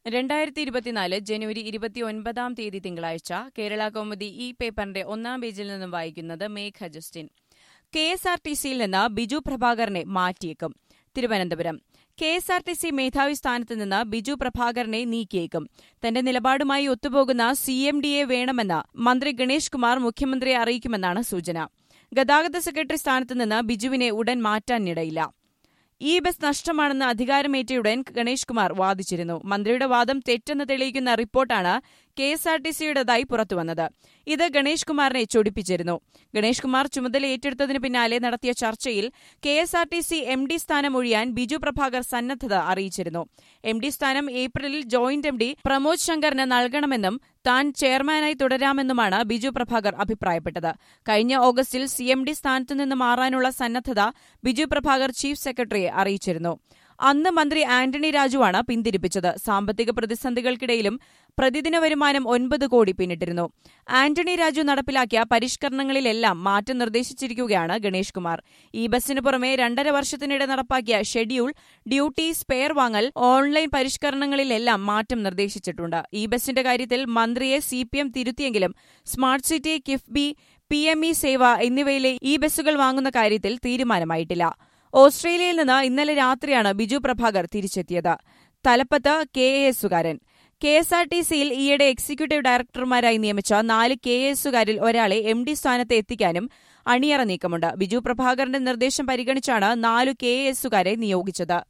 രണ്ടായിരത്തി ഇരുപത്തിനാല് ജനുവരി ഇരുപത്തിയൊൻപതാം തീയതി തിങ്കളാഴ്ച കേരള കൗമുദി ഈ പേപ്പറിന്റെ ഒന്നാം പേജിൽ നിന്നും വായിക്കുന്നത് Megha Justin K S R T സിയിൽ നിന്ന് ബിജു പ്രഭാകരനെ മാറ്റിയേക്കും Thiruvananthapuram K S R T C മേധാവി സ്ഥാനത്ത് നിന്ന് ബിജു പ്രഭാകരനെ നീക്കിയേക്കും തന്റെ നിലപാടുമായി ഒത്തുപോകുന്ന സി എം ഡിയെ വേണമെന്ന് മന്ത്രി ഗണേഷ് കുമാർ മുഖ്യമന്ത്രിയെ അറിയിക്കുമെന്നാണ് സൂചന ഗതാഗത സെക്രട്ടറി സ്ഥാനത്ത് നിന്ന് ബിജുവിനെ ഉടൻ മാറ്റാനിടയില്ല ഈ ബസ് നഷ്ടമാണെന്ന് അധികാരമേറ്റയുടൻ ഗണേഷ് കുമാർ വാദിച്ചിരുന്നു മന്ത്രിയുടെ വാദം തെറ്റെന്ന് തെളിയിക്കുന്ന റിപ്പോർട്ടാണ് കെ എസ് ആർ ടി സിയുടേതായി പുറത്തുവന്നത് ഇത് ഗണേഷ് കുമാറിനെ ചൊടിപ്പിച്ചിരുന്നു ഗണേഷ് കുമാർ ചുമതല ഏറ്റെടുത്തതിന് പിന്നാലെ നടത്തിയ ചർച്ചയിൽ K S R T C M D സ്ഥാനം ഒഴിയാൻ ബിജു പ്രഭാകർ സന്നദ്ധത അറിയിച്ചിരുന്നു എം ഡി സ്ഥാനം ഏപ്രിലിൽ ജോയിന്റ് എം ഡി പ്രമോദ് ശങ്കറിന് നൽകണമെന്നും താൻ ചെയർമാനായി തുടരാമെന്നുമാണ് ബിജു പ്രഭാകർ അഭിപ്രായപ്പെട്ടത് കഴിഞ്ഞ ഓഗസ്റ്റിൽ സി എം ഡി സ്ഥാനത്തു നിന്ന് മാറാനുള്ള സന്നദ്ധത ബിജു പ്രഭാകർ ചീഫ് സെക്രട്ടറിയെ അറിയിച്ചിരുന്നു അന്ന് മന്ത്രി ആന്റണി രാജുവാണ് പിന്തിരിപ്പിച്ചത് സാമ്പത്തിക പ്രതിസന്ധികൾക്കിടയിലും പ്രതിദിന വരുമാനം ഒൻപത് കോടി പിന്നിട്ടിരുന്നു ആന്റണി രാജു നടപ്പിലാക്കിയ പരിഷ്കരണങ്ങളിലെല്ലാം മാറ്റം നിർദ്ദേശിച്ചിരിക്കുകയാണ് ഗണേഷ് കുമാർ ഈ ബസിന് പുറമെ രണ്ടര വർഷത്തിനിടെ നടപ്പാക്കിയ ഷെഡ്യൂൾ ഡ്യൂട്ടി സ്പെയർ വാങ്ങൽ ഓൺലൈൻ പരിഷ്കരണങ്ങളിലെല്ലാം മാറ്റം നിർദ്ദേശിച്ചിട്ടുണ്ട് ഈ ബസിന്റെ കാര്യത്തിൽ മന്ത്രിയെ സി പി എം തിരുത്തിയെങ്കിലും smart city KIIFB P M E Seva എന്നിവയിലെ ഈ ബസ്സുകൾ വാങ്ങുന്ന കാര്യത്തിൽ തീരുമാനമായിട്ടില്ല ഓസ്ട്രേലിയയിൽ നിന്ന് ഇന്നലെ രാത്രിയാണ് ബിജു പ്രഭാകർ തിരിച്ചെത്തിയത് തലപ്പത്ത് കെ എ എസുകാരൻ കെ എസ് ആർ ടി സിയിൽ ഈയിടെ എക്സിക്യൂട്ടീവ് ഡയറക്ടർമാരായി നിയമിച്ച നാല് കെ എസുകാരിൽ ഒരാളെ എം ഡി സ്ഥാനത്ത് എത്തിക്കാനും അണിയറ നീക്കമുണ്ട് ബിജു പ്രഭാകറിന്റെ നിർദ്ദേശം പരിഗണിച്ചാണ് നാലു കെ എസുകാരെ നിയോഗിച്ചത്